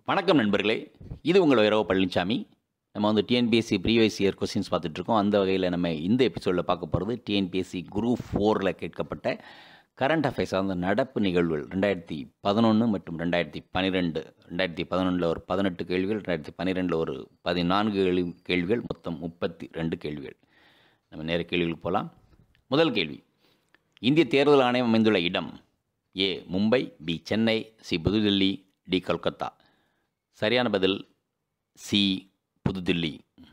வணக்கம் நண்பர்களே இது உங்கள் வைரவ பழனிசாமி நம்ம வந்து டிஎன்பிஎஸ்சி ப்ரீவியஸ் இயர் கொஸ்டின்ஸ் பார்த்துட்ருக்கோம் அந்த வகையில் நம்ம இந்த எபிசோடில் பார்க்க போகிறது டிஎன்பிஎஸ்சி குரூப் ஃபோரில் கேட்கப்பட்ட கரண்ட் அஃபேர்ஸ் அந்த நடப்பு நிகழ்வுகள் ரெண்டாயிரத்தி பதினொன்று மற்றும் ரெண்டாயிரத்தி பன்னிரெண்டு ரெண்டாயிரத்தி பதினொன்றில் ஒரு பதினெட்டு கேள்விகள் ரெண்டாயிரத்தி பன்னிரெண்டில் ஒரு பதினான்கு கேள்வி கேள்விகள் மொத்தம் முப்பத்தி ரெண்டு கேள்விகள் நம்ம நேர கேள்விகளுக்கு போகலாம் முதல் கேள்வி இந்திய தேர்தல் ஆணையம் அமைந்துள்ள இடம் A Mumbai B Chennai C Puthuthilli D Kolkata சரியான பதில் சி புதுதில்லி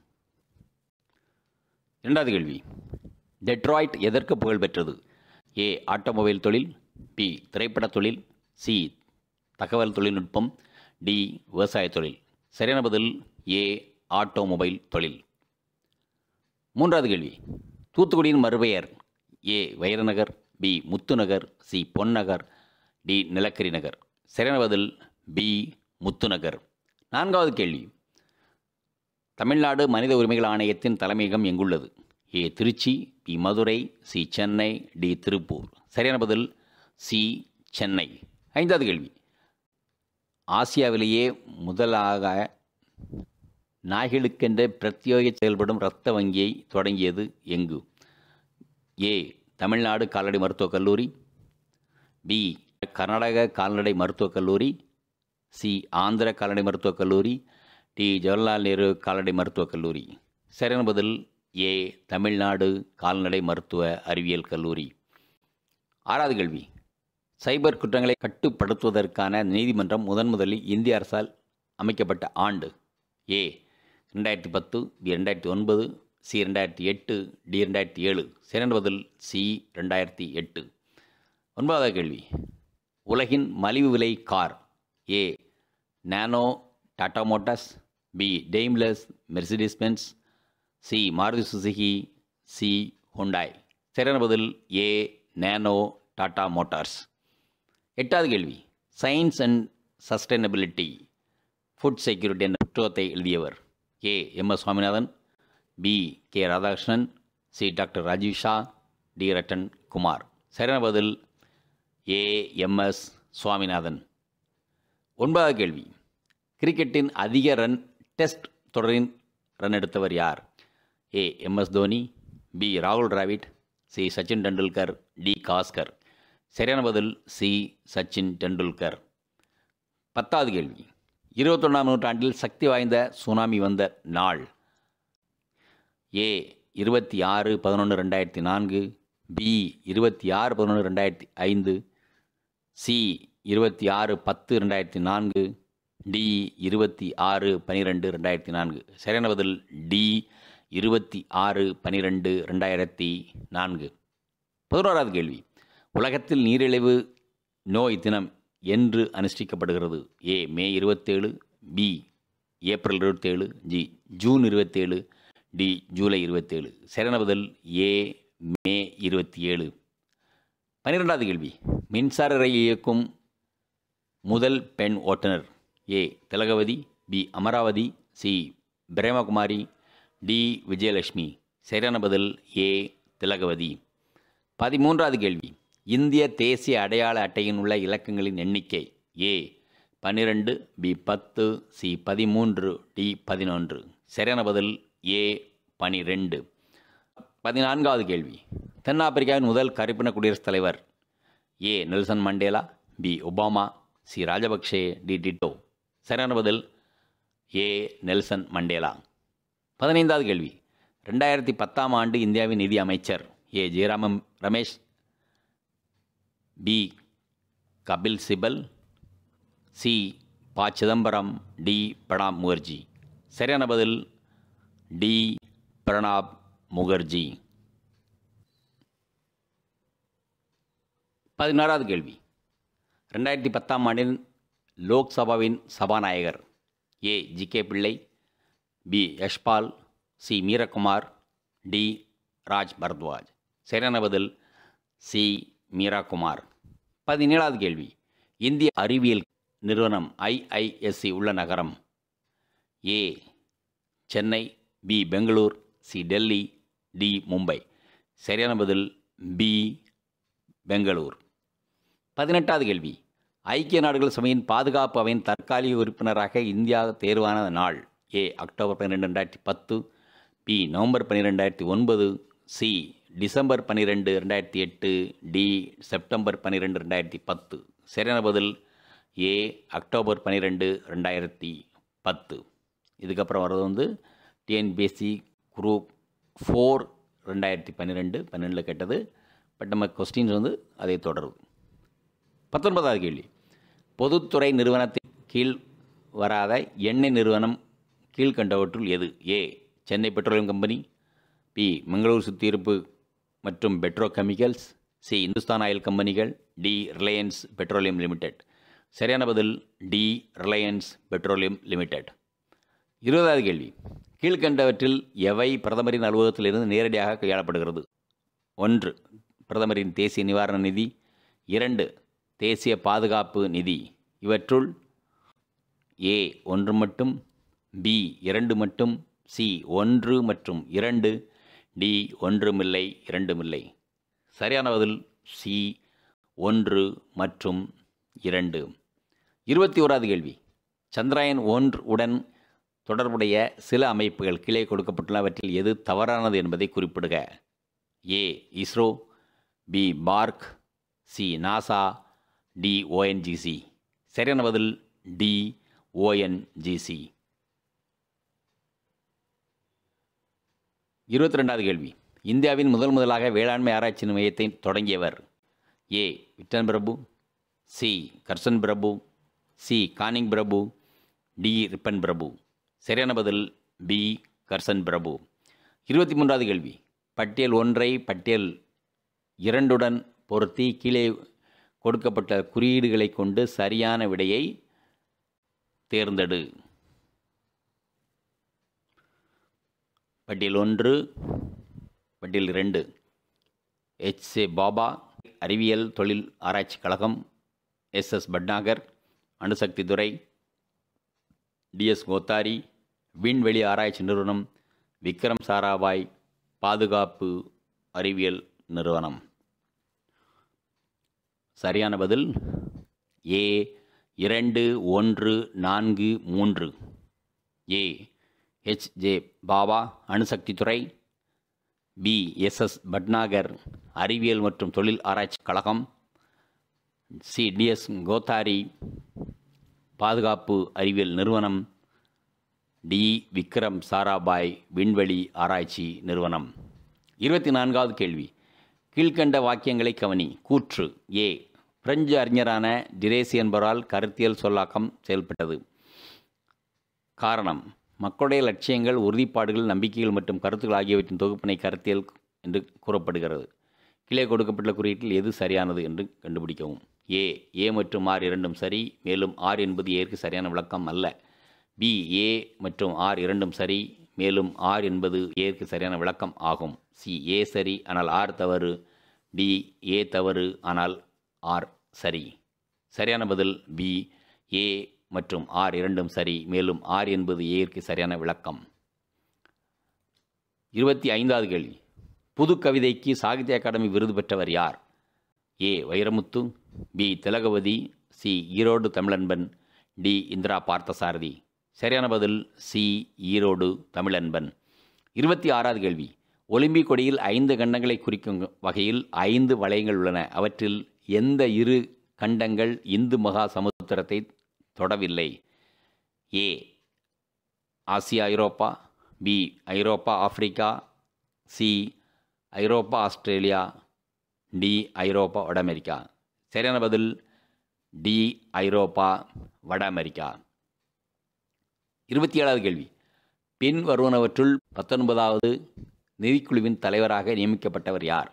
இரண்டாவது கேள்வி டெட்ராய்ட் எதற்கு புகழ் பெற்றது ஏ ஆட்டோமொபைல் தொழில் பி திரைப்படத் தொழில் சி தகவல் தொழில்நுட்பம் டி விவசாய தொழில் சரியான பதில் ஏ ஆட்டோமொபைல் தொழில் மூன்றாவது கேள்வி தூத்துக்குடியின் மறுபெயர் A Vairanagar B Muthunagar C Ponnagar D நிலக்கரி நகர் சரியான பதில் பி முத்துநகர் நான்காவது கேள்வி தமிழ்நாடு மனித உரிமைகள் ஆணையத்தின் தலைமையகம் எங்குள்ளது A Trichy B Madurai C Chennai D Tiruppur சரியான பதில் சி சென்னை ஐந்தாவது கேள்வி ஆசியாவிலேயே முதலாக நாய்களுக்கென்ற பிரத்யேக செயல்படும் இரத்த வங்கியை தொடங்கியது எங்கு ஏ தமிழ்நாடு கால்நடை மருத்துவக் கல்லூரி பி கர்நாடக கால்நடை மருத்துவக் கல்லூரி சி ஆந்திர கால்நடை மருத்துவக் கல்லூரி டி ஜவஹர்லால் நேரு கால்நடை மருத்துவக் கல்லூரி சரியான பதில் ஏ தமிழ்நாடு கால்நடை மருத்துவ அறிவியல் கல்லூரி ஆறாவது கேள்வி சைபர் குற்றங்களை கட்டுப்படுத்துவதற்கான நீதிமன்றம் முதன் முதலில் இந்திய அரசால் அமைக்கப்பட்ட ஆண்டு ஏ ரெண்டாயிரத்தி பத்து பி ரெண்டாயிரத்தி ஒன்பது சி ரெண்டாயிரத்தி எட்டு டி ரெண்டாயிரத்தி ஏழு சிறந்த பதில் சி ரெண்டாயிரத்தி எட்டு ஒன்பதாவது கேள்வி உலகின் மலிவு விலை car A Nano Tata Motors B Daimler Mercedes Benz C Maruti Suzuki C Hyundai சரியான பதில் ஏ நேனோ டாடா மோட்டார்ஸ் எட்டாவது கேள்வி science and sustainability food security என்ற புத்தகத்தை எழுதியவர் A M S Swaminathan B K Radhakrishnan C doctor Rajiv Shah D Rattan Kumar சரியான பதில் ஏ எம் எஸ் சுவாமிநாதன் ஒன்பதாவது கேள்வி கிரிக்கெட்டின் அதிக ரன் டெஸ்ட் தொடரின் ரன் எடுத்தவர் யார் A M S Dhoni B ராகுல் டிராவிட் சி சச்சின் டெண்டுல்கர் டி காஸ்கர் சரியான பதில் சி சச்சின் டெண்டுல்கர் பத்தாவது கேள்வி இருபத்தொன்னாம் நூற்றாண்டில் சக்தி வாய்ந்த சுனாமி வந்த நாள் ஏ இருபத்தி ஆறு பதினொன்று ரெண்டாயிரத்தி நான்கு பி இருபத்தி ஆறு பதினொன்று ரெண்டாயிரத்தி ஐந்து சி இருபத்தி ஆறு பத்து ரெண்டாயிரத்தி நான்கு டி இருபத்தி ஆறு பனிரெண்டு ரெண்டாயிரத்தி நான்கு சரியான பதில் டி இருபத்தி ஆறு பனிரெண்டு ரெண்டாயிரத்தி நான்கு பதினோராவது கேள்வி உலகத்தில் நீரிழிவு நோய் தினம் என்று அனுஷ்டிக்கப்படுகிறது ஏ மே இருபத்தேழு பி ஏப்ரல் இருபத்தேழு ஜி ஜூன் இருபத்தேழு டி ஜூலை இருபத்தேழு சரியான பதில் ஏ மே இருபத்தி ஏழு பன்னிரெண்டாவது கேள்வி மின்சார ரயில் இயக்கும் முதல் பெண் ஓட்டுநர் A Thilagavathi B Amaravathi C Premakumari D Vijayalakshmi சரியான பதில் ஏ திலகவதி பதிமூன்றாவது கேள்வி இந்திய தேசிய அடையாள அட்டையின் உள்ள இலக்கங்களின் எண்ணிக்கை ஏ பன்னிரெண்டு பி பத்து சி பதிமூன்று டி பதினொன்று சரியான பதில் ஏ பனிரெண்டு பதினான்காவது கேள்வி தென்னாப்பிரிக்காவின் முதல் கருப்பின குடியரசுத் தலைவர் A Nelson Mandela B Obama C Rajapaksa D Tito சரியான பதில் ஏ நெல்சன் மண்டேலா பதினைந்தாவது கேள்வி ரெண்டாயிரத்தி பத்தாம் ஆண்டு இந்தியாவின் நிதி அமைச்சர் A Jayaraman Ramesh B Kapil Sibal C Pa Chidambaram D Pranab Mukherjee சரியான பதில் டி பிரணாப் முகர்ஜி பதினாறாவது கேள்வி ரெண்டாயிரத்தி பத்தாம் ஆண்டின் லோக்சபாவின் சபாநாயகர் A G K Pillai B Yashpal C Meira Kumar D Raj Bhardwaj சரியான பதில் சி மீராகுமார் பதினேழாவது கேள்வி இந்திய அறிவியல் நிறுவனம் ஐஐஎஸ்சி உள்ள நகரம் A Chennai B Bangalore C Delhi D Mumbai சரியான பதில் பி பெங்களூர் பதினெட்டாவது கேள்வி ஐக்கிய நாடுகள் சபையின் பாதுகாப்பு அவையின் தற்காலிக உறுப்பினராக இந்தியா தேர்வான நாள் ஏ அக்டோபர் பன்னிரெண்டு ரெண்டாயிரத்தி பத்து பி நவம்பர் பன்னிரெண்டு ரெண்டாயிரத்தி ஒன்பது சி டிசம்பர் பன்னிரெண்டு ரெண்டாயிரத்தி எட்டு டி செப்டம்பர் பன்னிரெண்டு ரெண்டாயிரத்தி பத்து சரியான பதில் ஏ அக்டோபர் பன்னிரெண்டு ரெண்டாயிரத்தி பத்து இதுக்கப்புறம் வர்றது வந்து டிஎன்பிஎஸ்சி குரூப் ஃபோர் ரெண்டாயிரத்தி பன்னிரெண்டு பன்னெண்டில் கேட்டது பட் நம்ம கொஸ்டின்ஸ் வந்து அதை தொடருது பத்தொன்பதாவது கேள்வி பொதுத்துறை நிறுவனத்தின் கீழ் வராத எண்ணெய் நிறுவனம் கீழ்கண்டவற்றுள் எது A Chennai petroleum company B Mangalore சுத்திகரிப்பு மற்றும் petrochemicals C Hindustan oil கம்பெனிகள் டி ரிலையன்ஸ் பெட்ரோலியம் லிமிடெட் சரியான பதில் டி ரிலையன்ஸ் பெட்ரோலியம் லிமிடெட் இருபதாவது கேள்வி கீழ்கண்டவற்றில் எவை பிரதமரின் அலுவலகத்திலிருந்து நேரடியாக கையாளப்படுகிறது ஒன்று பிரதமரின் தேசிய நிவாரண நிதி இரண்டு தேசிய பாதுகாப்பு நிதி இவற்றுள் ஏ ஒன்று மட்டும் பி இரண்டு மட்டும் சி ஒன்று மற்றும் இரண்டு டி ஒன்றுமில்லை இரண்டுமில்லை சரியான பதில் சி ஒன்று மற்றும் இரண்டு இருபத்தி ஓராவது கேள்வி சந்திராயன் ஒன்று உடன் தொடர்புடைய சில அமைப்புகள் கீழே கொடுக்கப்பட்டுள்ளவற்றில் எது தவறானது என்பதை குறிப்பிடுக A ISRO B BARC C NASA D ONGC சரியான பதில் டி ஓஎன்ஜிசி இருபத்தி ரெண்டாவது கேள்வி இந்தியாவின் முதல் முதலாக வேளாண்மை ஆராய்ச்சி மையத்தை தொடங்கியவர் ஏ விட்டன் பிரபு சி கர்சன் பிரபு சி கானிங் பிரபு டி ரிப்பன் பிரபு சரியான பதில் பி கர்சன் பிரபு இருபத்தி மூன்றாவது கேள்வி பட்டியல் ஒன்றை பட்டியல் இரண்டுடன் பொருத்தி கீழே கொடுக்கப்பட்ட குறியீடுகளை கொண்டு சரியான விடையை தேர்ந்தெடு பட்டியல் ஒன்று பட்டியல் இரண்டு எச் ஏ பாபா அறிவியல் தொழில் ஆராய்ச்சி கழகம் எஸ் எஸ் பட்நாகர் அணுசக்தி துறை டிஎஸ் கோத்தாரி விண்வெளி ஆராய்ச்சி நிறுவனம் விக்ரம் சாராபாய் பாதுகாப்பு அறிவியல் நிறுவனம் சரியான பதில் ஏ இரண்டு ஒன்று நான்கு மூன்று ஏ ஹெச் ஜே பாபா அணுசக்தி துறை பி எஸ் எஸ் பட்நாகர் அறிவியல் மற்றும் தொழில் ஆராய்ச்சி கழகம் சி டிஎஸ் கோத்தாரி பாதுகாப்பு அறிவியல் நிறுவனம் டி விக்ரம் சாராபாய் விண்வெளி ஆராய்ச்சி நிறுவனம் இருபத்தி நான்காவது கேள்வி கீழ்கண்ட வாக்கியங்களை கவனி கூற்று ஏ பிரெஞ்சு அறிஞரான டிரேசி என்பவரால் கருத்தியல் சொல்லாக்கம் செயல்பட்டது காரணம் மக்களுடைய லட்சியங்கள் உறுதிப்பாடுகள் நம்பிக்கைகள் மற்றும் கருத்துக்கள் ஆகியவற்றின் தொகுப்பினை கருத்தியல் என்று கூறப்படுகிறது கீழே கொடுக்கப்பட்டுள்ள குறியீட்டில் எது சரியானது என்று கண்டுபிடிக்கவும் ஏ ஏ மற்றும் ஆர் இரண்டும் சரி மேலும் ஆர் என்பது ஏற்கு சரியான விளக்கம் அல்ல பி ஏ மற்றும் ஆர் இரண்டும் சரி மேலும் ஆர் என்பது ஏற்கு சரியான விளக்கம் ஆகும் சி ஏ சரி ஆனால் ஆர் தவறு டி ஏ தவறு ஆனால் ஆர் சரி சரியான பதில் பி ஏ மற்றும் ஆர் இரண்டும் சரி மேலும் ஆர் என்பது ஏற்கு சரியான விளக்கம் இருபத்தி ஐந்தாவது கேள்வி புது கவிதைக்கு சாகித்ய அகாடமி விருது பெற்றவர் யார் A Vairamuthu B Thilagavathi C Erode Tamilanban D Indira Parthasarathy சரியான பதில் சி ஈரோடு தமிழன்பன் இருபத்தி ஆறாவது கேள்வி ஒலிம்பிக் கொடியில் ஐந்து கண்டங்களை குறிக்கும் வகையில் ஐந்து வளையங்கள் உள்ளன அவற்றில் எந்த இரு கண்டங்கள் இந்து மகா சமுத்திரத்தை தொடவில்லை A Asia Europe B Europe Africa C Europe Australia D Europe வட அமெரிக்கா சரியான பதில் டி ஐரோப்பா வட அமெரிக்கா இருபத்தி ஏழாவது கேள்வி பின் வருவனவற்றுள் பத்தொன்பதாவது நிதிக்குழுவின் தலைவராக நியமிக்கப்பட்டவர் யார்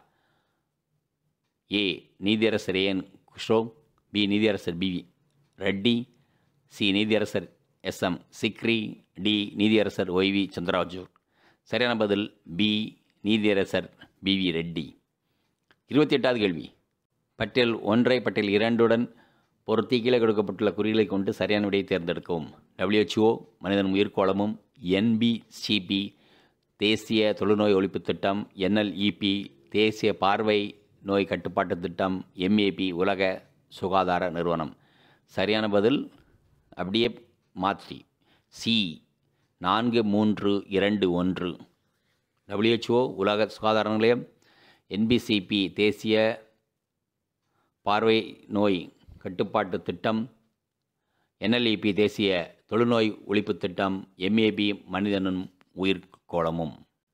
ஏ நீதியரசர் ஏன் குஷ்ரோ பி நீதியரசர் பி ரெட்டி சி நீதியரசர் எஸ் எம் சிக்ரி டி நீதியரசர் ஒய் வி சந்திராஜூர் சரியான பதில் பி நீதியரசர் பி வி ரெட்டி இருபத்தி எட்டாவது கேள்வி பட்டியல் ஒன்றை பட்டியல் இரண்டுடன் பொருத்தி கீழே கொடுக்கப்பட்டுள்ள குறிகளை கொண்டு சரியான விடையை தேர்ந்தெடுக்கவும் WHO மனிதன் உயிர்கோளமும் என்பிசிபி தேசிய தொழுநோய் ஒழிப்பு திட்டம் என்எல்இபி தேசிய பார்வை நோய் கட்டுப்பாட்டு திட்டம் எம்ஏபி உலக சுகாதார நிறுவனம் சரியான பதில் அப்படியே மாற்றி சி நான்கு மூன்று இரண்டு ஒன்று WHO உலக சுகாதார நிலையம் என்பிசிபி தேசிய பார்வை நோய் கட்டுப்பாட்டு திட்டம் என்எல்இபி தேசிய தொழுநோய் ஒழிப்பு திட்டம் எம்ஏபி மனிதனும் உயிர்கோளமும்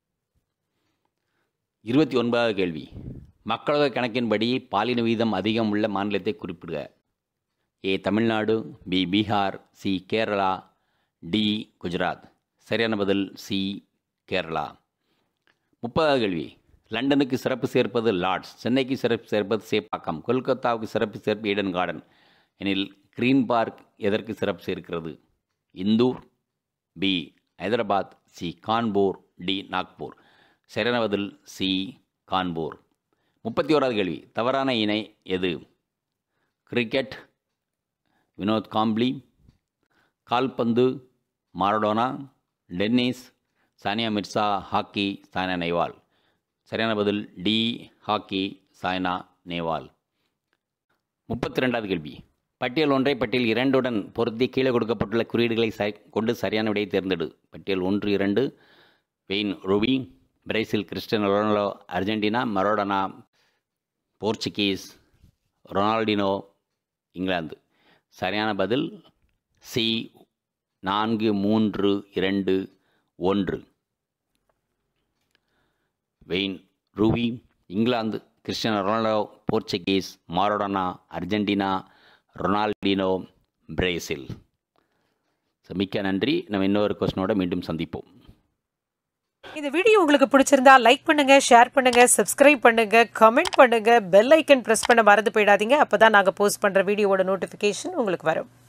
இருபத்தி ஒன்பதாவது கேள்வி மக்களவை கணக்கின்படி பாலின வீதம் அதிகம் உள்ள மாநிலத்தை குறிப்பிடுக A Tamil Nadu B Bihar C Kerala D Gujarat சரியான பதில் சி கேரளா முப்பதாவது கேள்வி லண்டனுக்கு சிறப்பு சேர்ப்பது லார்ட்ஸ் சென்னைக்கு சிறப்பு சேர்ப்பது சேப்பாக்கம் கொல்கத்தாவுக்கு சிறப்பு சேர்ப்பு ஈடன் கார்டன் எனில் கிரீன் பார்க் எதற்கு சிறப்பு சேர்க்கிறது Indore B Hyderabad C Kanpur D Nagpur சரியான பதில் சி கான்பூர் முப்பத்தி ஓராவது கேள்வி தவறான இணை எது கிரிக்கெட் வினோத் காம்ப்ளி கால்பந்து Maradona tennis Sania Mirza hockey Saina Nehwal சரியான பதில் டி ஹாக்கி சாய்னா நேவால் முப்பத்தி ரெண்டாவது கேள்வி பட்டியல் ஒன்றை பட்டியல் இரண்டுடன் பொருத்தி கீழே கொடுக்கப்பட்டுள்ள குறியீடுகளை ச கொண்டு சரியான விடையை தேர்ந்தெடு பட்டியல் ஒன்று இரண்டு Wayne Rooney Brazil Cristiano Ronaldo Argentina Maradona Portuguese Ronaldinho England சரியான பதில் சி நான்கு மூன்று இரண்டு ஒன்று Wayne Rooney England Cristiano Ronaldo Portuguese Maradona Argentina Ronaldinho Brazil so மிக்க நன்றி நம்ம இன்னொரு கொஸ்டினோட மீண்டும் சந்திப்போம் இந்த வீடியோ உங்களுக்கு பிடிச்சிருந்தா லைக் பண்ணுங்க ஷேர் பண்ணுங்க சப்ஸ்கிரைப் பண்ணுங்க கமெண்ட் பண்ணுங்க பெல் ஐக்கன் பிரஸ் பண்ண மறந்து போயிடாதீங்க அப்பதான் நாங்க போஸ்ட் பண்ற வீடியோவோட நோட்டிஃபிகேஷன் உங்களுக்கு வரும்